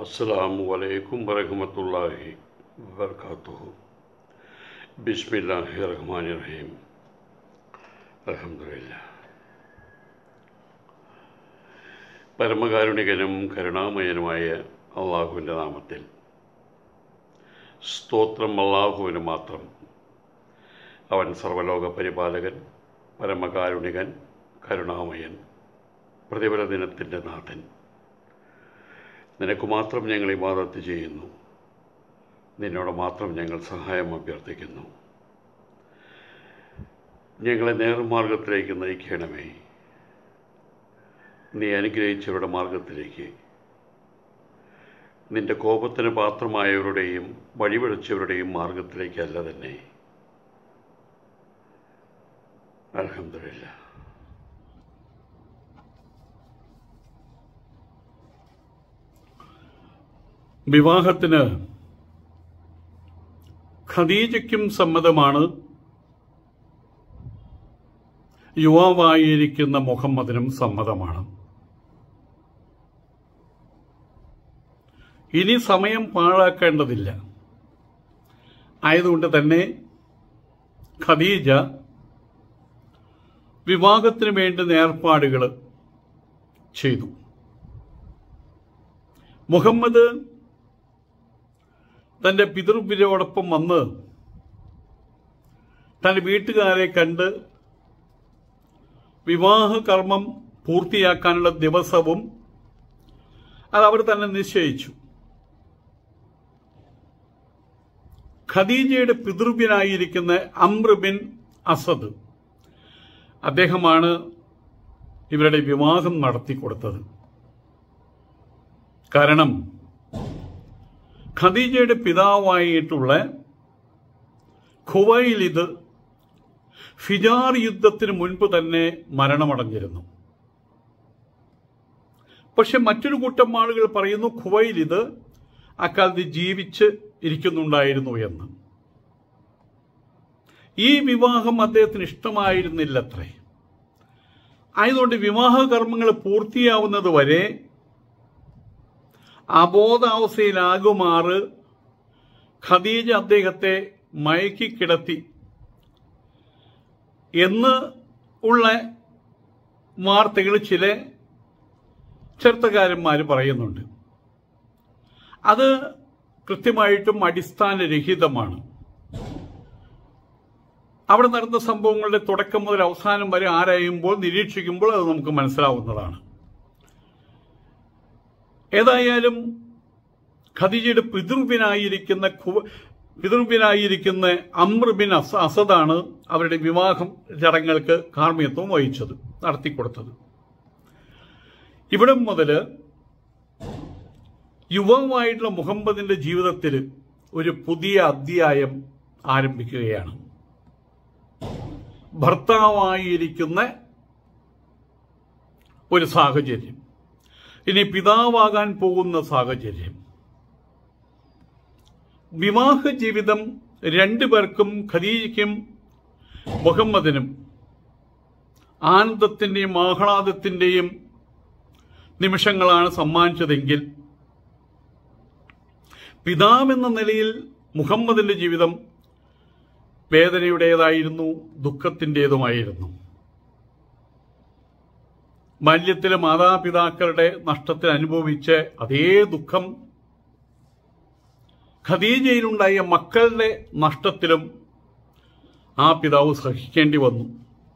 അസ്സലാമു അലൈക്കും വറഹമത്തല്ലാഹി വബർക്കാത്തുഹു ബിസ്മില്ലാഹി റഹ്മാൻ റഹീം അലഹമില്ല പരമകാരുണികനും കരുണാമയനുമായ അള്ളാഹുവിൻ്റെ നാമത്തിൽ സ്തോത്രം അള്ളാഹുവിന് മാത്രം അവൻ സർവലോക പരിപാലകൻ പരമകാരുണികൻ കരുണാമയൻ പ്രതിഫല ദിനത്തിൻ്റെ നാഥൻ നിനക്ക് മാത്രം ഞങ്ങൾ ഇബാദത്ത് ചെയ്യുന്നു നിന്നോട് മാത്രം ഞങ്ങൾ സഹായം അഭ്യർത്ഥിക്കുന്നു ഞങ്ങളെ നേർമാർഗത്തിലേക്ക് നയിക്കണമേ നീ അനുഗ്രഹിച്ചവരുടെ മാർഗത്തിലേക്ക് നിന്റെ കോപത്തിന് പാത്രമായവരുടെയും വഴിപിഴച്ചവരുടെയും മാർഗത്തിലേക്കല്ല തന്നെ അലഹമില്ല വിവാഹത്തിന് ഖദീജയ്ക്കും സമ്മതമാണ് യുവാവായിരിക്കുന്ന മുഹമ്മദിനും സമ്മതമാണ് ഇനി സമയം പാഴാക്കേണ്ടതില്ല ആയതുകൊണ്ട് തന്നെ ഖദീജ വിവാഹത്തിന് വേണ്ടുന്ന ഏർപ്പാടുകൾ ചെയ്തു മുഹമ്മദ് തന്റെ പിതൃവിരോടൊപ്പം വന്ന് തന്റെ വീട്ടുകാരെ കണ്ട് വിവാഹ കർമ്മം പൂർത്തിയാക്കാനുള്ള ദിവസവും അത് അവർ തന്നെ നിശ്ചയിച്ചു ഖദീജയുടെ പിതൃവ്യനായിരിക്കുന്ന അമ്രുബിൻ അസദ് അദ്ദേഹമാണ് ഇവരുടെ വിവാഹം നടത്തി കൊടുത്തത് കാരണം ഖദീജയുടെ പിതാവായിട്ടുള്ള ഖുവൈലിദ് ഫിജാർ യുദ്ധത്തിന് മുൻപ് തന്നെ മരണമടഞ്ഞിരുന്നു പക്ഷെ മറ്റൊരു കൂട്ടം ആളുകൾ പറയുന്നു ഖുവൈലിദ് അക്കാലത്ത് ജീവിച്ച് ഇരിക്കുന്നുണ്ടായിരുന്നു എന്ന് ഈ വിവാഹം അദ്ദേഹത്തിന് ഇഷ്ടമായിരുന്നില്ലത്രേ ആയതുകൊണ്ട് വിവാഹ കർമ്മങ്ങൾ പൂർത്തിയാവുന്നത് വരെ അബോധാവസ്ഥയിലാകുമാറ് ഖദീജ അദ്ദേഹത്തെ മയക്കി കിടത്തി എന്ന് ഉള്ള വാർത്തകൾ ചില ചരിത്രകാരന്മാർ പറയുന്നുണ്ട് അത് കൃത്യമായിട്ടും അടിസ്ഥാനരഹിതമാണ് അവിടെ നടന്ന സംഭവങ്ങളുടെ തുടക്കം മുതൽ അവസാനം വരെ ആരായുമ്പോൾ നിരീക്ഷിക്കുമ്പോൾ അത് നമുക്ക് മനസ്സിലാവുന്നതാണ് ഏതായാലും ഖദീജയുടെ പിതൃവിനായിരിക്കുന്ന പിതൃവിനായിരിക്കുന്ന അമ്ര ബിൻ അസ അസദാണ് അവരുടെ വിവാഹം ചടങ്ങുകൾക്ക് കാർമ്മികത്വം വഹിച്ചത് നടത്തിക്കൊടുത്തത് ഇവിടം മുതൽ യുവാവായിട്ടുള്ള മുഹമ്മദിന്റെ ജീവിതത്തിൽ ഒരു പുതിയ അധ്യായം ആരംഭിക്കുകയാണ് ഭർത്താവായിരിക്കുന്ന ഒരു സാഹചര്യം ഇനി പിതാവാകാൻ പോകുന്ന സാഹചര്യം വിവാഹ ജീവിതം രണ്ടുപേർക്കും ഖദീജയ്ക്കും മുഹമ്മദിനും ആനന്ദത്തിന്റെയും ആഹ്ലാദത്തിന്റെയും നിമിഷങ്ങളാണ് സമ്മാനിച്ചതെങ്കിൽ പിതാവെന്ന നിലയിൽ മുഹമ്മദിന്റെ ജീവിതം വേദനയുടേതായിരുന്നു ദുഃഖത്തിൻ്റെതുമായിരുന്നു ബാല്യത്തിലെ മാതാപിതാക്കളുടെ നഷ്ടത്തിൽ അനുഭവിച്ച് അതേ ദുഃഖം ഖദീജയിലുണ്ടായ മക്കളുടെ നഷ്ടത്തിലും ആ പിതാവ് സഹിക്കേണ്ടി വന്നു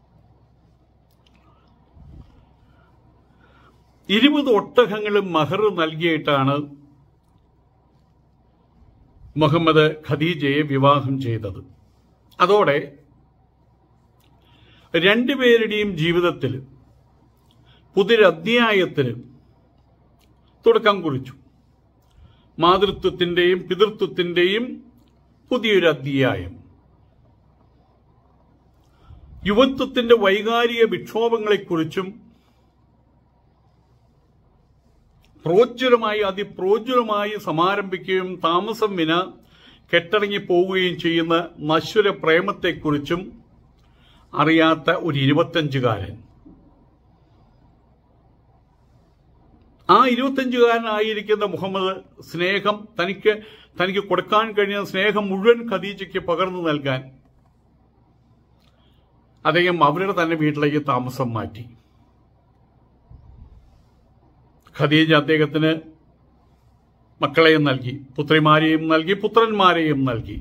ഇരുപത് ഒട്ടകങ്ങളും മഹർ നൽകിയിട്ടാണ് മുഹമ്മദ് ഖദീജയെ വിവാഹം ചെയ്തത് അതോടെ രണ്ടുപേരുടെയും ജീവിതത്തിൽ പുതിയൊരധ്യായത്തിന് തുടക്കം കുറിച്ചു മാതൃത്വത്തിന്റെയും പിതൃത്വത്തിന്റെയും പുതിയൊരു അധ്യായം യുവത്വത്തിന്റെ വൈകാരിക വിക്ഷോഭങ്ങളെക്കുറിച്ചും പ്രോജ്വലമായി അതിപ്രോജ്വലമായി സമാരംഭിക്കുകയും താമസം വിന കെട്ടടങ്ങി പോവുകയും ചെയ്യുന്ന നശ്വര പ്രേമത്തെക്കുറിച്ചും അറിയാത്ത ഒരു ഇരുപത്തഞ്ചുകാരൻ ആ ഇരുപത്തഞ്ചുകാരനായിരിക്കുന്ന മുഹമ്മദ് സ്നേഹം തനിക്ക് തനിക്ക് കൊടുക്കാൻ കഴിയുന്ന സ്നേഹം മുഴുവൻ ഖദീജയ്ക്ക് പകർന്നു നൽകാൻ അദ്ദേഹം അവരുടെ തന്നെ വീട്ടിലേക്ക് താമസം മാറ്റി ഖദീജ അദ്ദേഹത്തിന് മക്കളെയും നൽകി പുത്രിമാരെയും നൽകി പുത്രന്മാരെയും നൽകി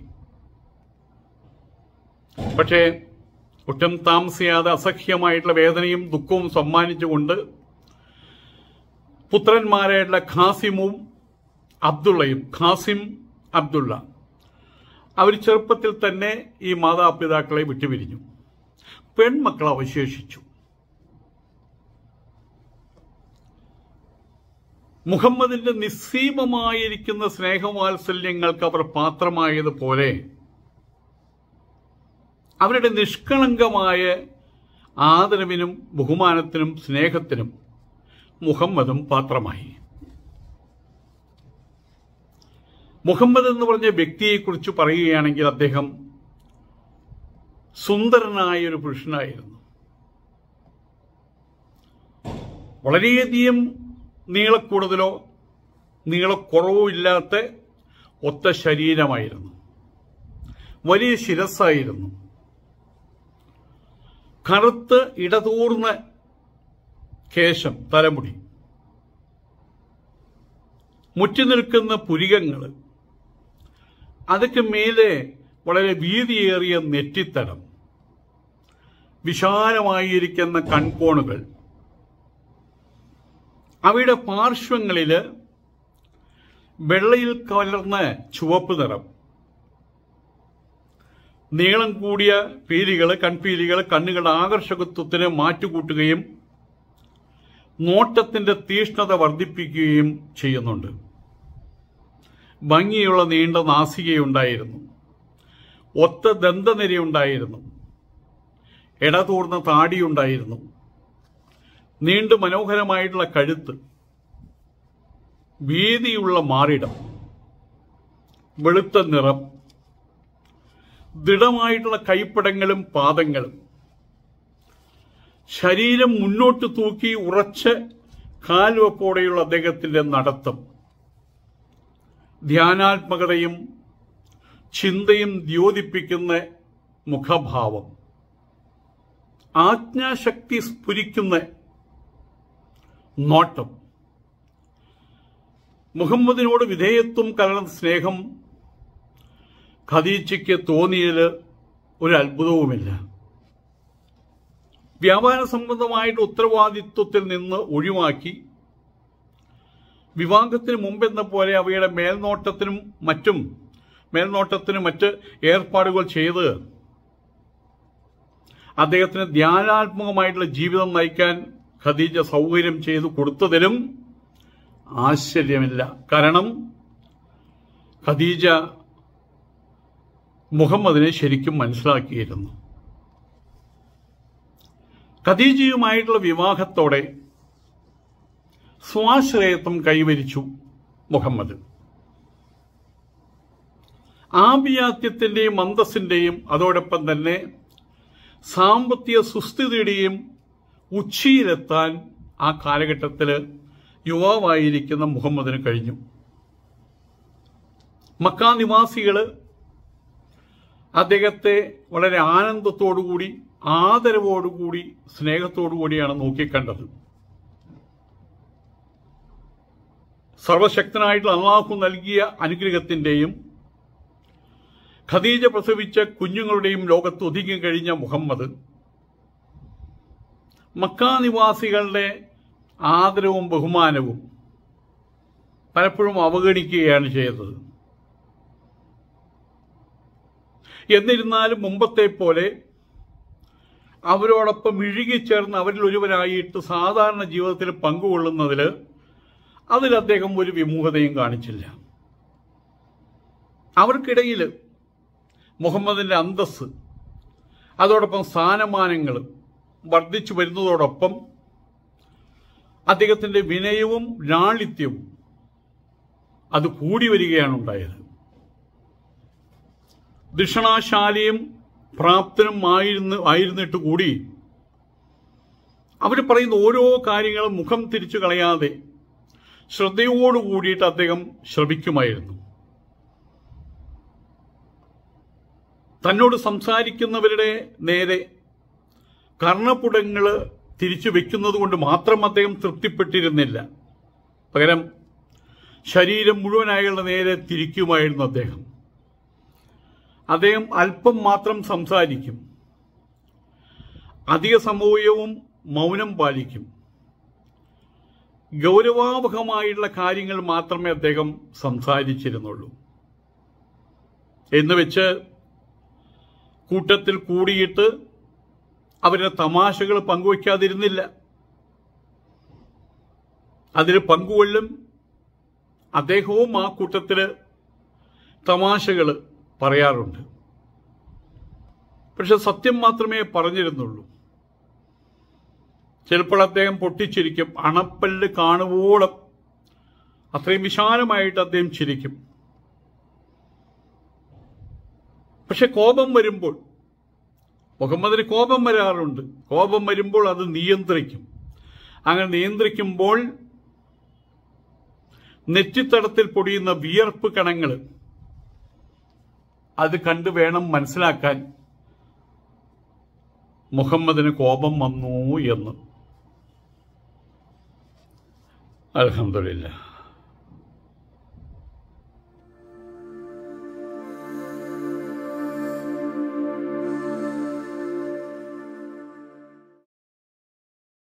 പക്ഷേ ഒട്ടും താമസിയാതെ അസഹ്യമായിട്ടുള്ള വേദനയും ദുഃഖവും സമ്മാനിച്ചുകൊണ്ട് പുത്രന്മാരായിട്ടുള്ള ഖാസിമും അബ്ദുള്ളയും ഖാസിം അബ്ദുള്ള അവർ ചെറുപ്പത്തിൽ തന്നെ ഈ മാതാപിതാക്കളെ വിട്ടുപിരിഞ്ഞു പെൺമക്കൾ അവശേഷിച്ചു മുഹമ്മദിന്റെ നിസ്സീമമായിരിക്കുന്ന സ്നേഹവാത്സല്യങ്ങൾക്ക് അവർ പാത്രമായതുപോലെ അവരുടെ നിഷ്കളങ്കമായ ആദരവിനും ബഹുമാനത്തിനും സ്നേഹത്തിനും മുഹമ്മദും പാത്രമായി മുഹമ്മദ് എന്ന് പറഞ്ഞ വ്യക്തിയെക്കുറിച്ച് പറയുകയാണെങ്കിൽ അദ്ദേഹം സുന്ദരനായ ഒരു പുരുഷനായിരുന്നു വളരെയധികം നീളക്കൂടുതലോ നീളക്കുറവോ ഇല്ലാത്ത ഒത്ത ശരീരമായിരുന്നു വലിയ ശിരസ്സായിരുന്നു കറുത്ത് ഇടതൂർന്ന കേശം തലമുടി മുറ്റി നിൽക്കുന്ന പുരികങ്ങൾ അതൊക്കെ മേലെ വളരെ വീതിയേറിയ നെറ്റിത്തടം വിശാലമായിരിക്കുന്ന കൺകോണുകൾ അവയുടെ പാർശ്വങ്ങളില് വെള്ളയിൽ കലർന്ന ചുവപ്പ് നിറം നീളം കൂടിയ പീലികൾ കൺപീലികൾ കണ്ണുകളുടെ ആകർഷകത്വത്തിന് മാറ്റുകൂട്ടുകയും നോട്ടത്തിന്റെ തീഷ്ണത വർദ്ധിപ്പിക്കുകയും ചെയ്യുന്നുണ്ട് ഭംഗിയുള്ള നീണ്ട നാസികയുണ്ടായിരുന്നു ഒത്ത ദന്തനിരയുണ്ടായിരുന്നു ഇടതൂർന്ന താടിയുണ്ടായിരുന്നു നീണ്ടു മനോഹരമായിട്ടുള്ള കഴുത്ത് വീതിയുള്ള മാറിടം വെളുത്ത നിറം ദൃഢമായിട്ടുള്ള കൈപ്പടങ്ങളും പാദങ്ങളും ശരീരം മുന്നോട്ട് തൂക്കി ഉറച്ച് കാൽവപ്പോടെയുള്ള അദ്ദേഹത്തിന്റെ നടത്തം ധ്യാനാത്മകതയും ചിന്തയും ദ്യോതിപ്പിക്കുന്ന മുഖഭാവം ആജ്ഞാശക്തി സ്ഫുരിക്കുന്ന നോട്ടം മുഹമ്മദിനോട് വിധേയത്വം കലർന്ന സ്നേഹം ഖദീജയ്ക്ക് തോന്നിയത് ഒരു അത്ഭുതവുമില്ല വ്യാപാര സംബന്ധമായിട്ട് ഉത്തരവാദിത്വത്തിൽ നിന്ന് ഒഴിവാക്കി വിവാഹത്തിന് മുമ്പെന്ന പോലെ അവയുടെ മേൽനോട്ടത്തിനും മറ്റും മേൽനോട്ടത്തിനും മറ്റ് ഏർപ്പാടുകൾ ചെയ്ത് അദ്ദേഹത്തിന് ധ്യാനാത്മകമായിട്ടുള്ള ജീവിതം നയിക്കാൻ ഖദീജ സൗകര്യം ചെയ്തു കൊടുത്തതിലും ആശ്ചര്യമില്ല കാരണം ഖദീജ മുഹമ്മദിനെ ശരിക്കും മനസ്സിലാക്കിയിരുന്നു ഖദീജയുമായിട്ടുള്ള വിവാഹത്തോടെ സ്വാശ്രയത്വം കൈവരിച്ചു മുഹമ്മദ് ആഭിയാത്യത്തിന്റെയും അന്തസ്സിന്റെയും അതോടൊപ്പം തന്നെ സാമ്പത്തിക സുസ്ഥിതിയുടെയും ഉച്ചിയിലെത്താൻ ആ കാലഘട്ടത്തിൽ യുവാവായിരിക്കുന്ന മുഹമ്മദിന് കഴിഞ്ഞു മക്കാ നിവാസികൾ അദ്ദേഹത്തെ വളരെ ആനന്ദത്തോടുകൂടി ആദരവോടുകൂടി സ്നേഹത്തോടുകൂടിയാണ് നോക്കിക്കണ്ടത് സർവശക്തനായിട്ടുള്ള അള്ളാഹു നൽകിയ അനുഗ്രഹത്തിന്റെയും ഖദീജ പ്രസവിച്ച കുഞ്ഞുങ്ങളുടെയും ലോകത്ത് ഒതുങ്ങി കഴിഞ്ഞ മുഹമ്മദ് മക്കാ നിവാസികളുടെ ആദരവും ബഹുമാനവും പലപ്പോഴും അവഗണിക്കുകയാണ് ചെയ്തത് എന്നിരുന്നാലും മുമ്പത്തെ പോലെ അവരോടൊപ്പം ഇഴുകിച്ചേർന്ന് അവരിൽ ഒരുവരായിട്ട് സാധാരണ ജീവിതത്തിൽ പങ്കുകൊള്ളുന്നതിൽ അതിൽ അദ്ദേഹം ഒരു വിമുഖതയും കാണിച്ചില്ല അവർക്കിടയിൽ മുഹമ്മദിന്റെ അന്തസ് അതോടൊപ്പം സ്ഥാനമാനങ്ങൾ വർദ്ധിച്ചു വരുന്നതോടൊപ്പം അദ്ദേഹത്തിന്റെ വിനയവും ലാളിത്യവും അത് കൂടി വരികയാണ് ഉണ്ടായത് ദക്ഷിണാശാലിയും പ്രാപ്തനും ആയിരുന്നു ആയിരുന്നിട്ട് കൂടി അവർ പറയുന്ന ഓരോ കാര്യങ്ങളും മുഖം തിരിച്ചു കളയാതെ ശ്രദ്ധയോടു കൂടിയിട്ട് അദ്ദേഹം ശ്രമിക്കുമായിരുന്നു തന്നോട് സംസാരിക്കുന്നവരുടെ നേരെ കർണപുടങ്ങൾ തിരിച്ചു വെക്കുന്നത് കൊണ്ട് മാത്രം അദ്ദേഹം തൃപ്തിപ്പെട്ടിരുന്നില്ല പകരം ശരീരം മുഴുവൻ അയാളുടെ നേരെ തിരിക്കുമായിരുന്നു അദ്ദേഹം അദ്ദേഹം അല്പം മാത്രം സംസാരിക്കും അധിക സമയവും മൗനം പാലിക്കും ഗൗരവാവഹമായുള്ള കാര്യങ്ങൾ മാത്രമേ അദ്ദേഹം സംസാരിച്ചിരുന്നുള്ളൂ എന്ന് വെച്ച് കൂട്ടത്തിൽ കൂടിയിട്ട് അവരുടെ തമാശകൾ പങ്കുവയ്ക്കാതിരുന്നില്ല അതിൽ പങ്കുകൊള്ളും അദ്ദേഹവും ആ കൂട്ടത്തിൽ തമാശകൾ പറയാറുണ്ട് പക്ഷെ സത്യം മാത്രമേ പറഞ്ഞിരുന്നുള്ളൂ ചിലപ്പോൾ അദ്ദേഹം പൊട്ടിച്ചിരിക്കും അണപ്പല്ല് കാണുവോളം അത്രയും വിശാലമായിട്ട് അദ്ദേഹം ചിരിക്കും പക്ഷെ കോപം വരുമ്പോൾ മുഹമ്മദിന് കോപം വരാറുണ്ട് കോപം വരുമ്പോൾ അത് നിയന്ത്രിക്കും അങ്ങനെ നിയന്ത്രിക്കുമ്പോൾ നെറ്റിത്തടത്തിൽ പൊടിയുന്ന വിയർപ്പ് കണങ്ങൾ അത് കണ്ടു വേണം മനസ്സിലാക്കാൻ മുഹമ്മദിന് കോപം വന്നു എന്ന് അലഹമില്ല